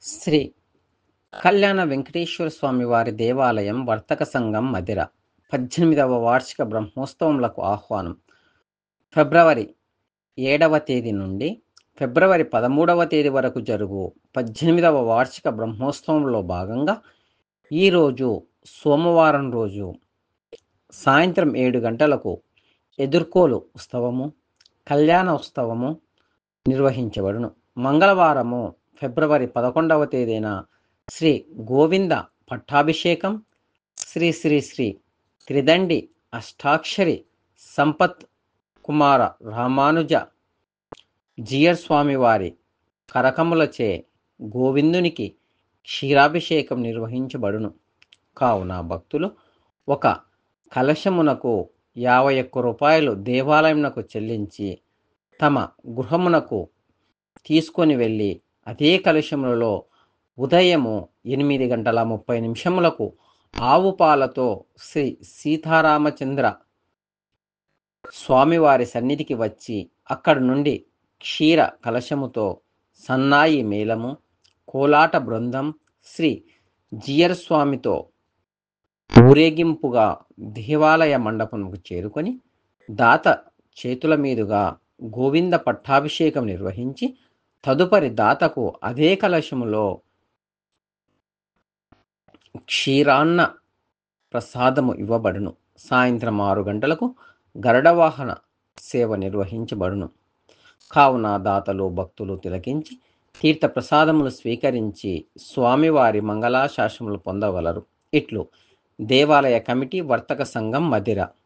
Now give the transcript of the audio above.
శ్రీ కళ్యాణ వెంకటేశ్వర స్వామి వారి దేవాలయం వర్తక సంఘం మదిర పద్దెనిమిదవ వార్షిక బ్రహ్మోత్సవములకు ఆహ్వానం ఫిబ్రవరి ఏడవ తేదీ నుండి ఫిబ్రవరి పదమూడవ తేదీ వరకు జరుగు పద్దెనిమిదవ వార్షిక బ్రహ్మోత్సవంలో భాగంగా ఈరోజు సోమవారం రోజు సాయంత్రం ఏడు గంటలకు ఎదుర్కోలు ఉత్సవము కళ్యాణ ఉత్సవము నిర్వహించబడును మంగళవారము ఫిబ్రవరి పదకొండవ తేదీన శ్రీ గోవింద పట్టాభిషేకం శ్రీ శ్రీ శ్రీ త్రిదండి అష్టాక్షరి సంపత్ కుమార రామానుజ జియర్ స్వామి వారి కరకములచే గోవిందునికి క్షీరాభిషేకం నిర్వహించబడును కావున భక్తులు ఒక కలశమునకు యాభై ఒక్క రూపాయలు దేవాలయమునకు చెల్లించి తమ గృహమునకు తీసుకొని వెళ్ళి అదే కలశములలో ఉదయము ఎనిమిది గంటల ముప్పై నిమిషములకు ఆవు పాలతో శ్రీ సీతారామచంద్ర స్వామివారి సన్నిధికి వచ్చి అక్కడి నుండి క్షీర కలశముతో సన్నాయి మేళము కోలాట బృందం శ్రీ జియర్ స్వామితో ఊరేగింపుగా దేవాలయ మండపంకు చేరుకొని దాత చేతుల మీదుగా గోవింద పట్టాభిషేకం నిర్వహించి తదుపరి దాతకు అదే కలశములో క్షీరాన్న ప్రసాదము ఇవ్వబడును సాయంత్రం ఆరు గంటలకు గరుడవాహన సేవ నిర్వహించబడును కావున దాతలు భక్తులు తిలకించి తీర్థ ప్రసాదములు స్వీకరించి స్వామివారి మంగళాశాసములు పొందవలరు ఇట్లు దేవాలయ కమిటీ వర్తక సంఘం మదిర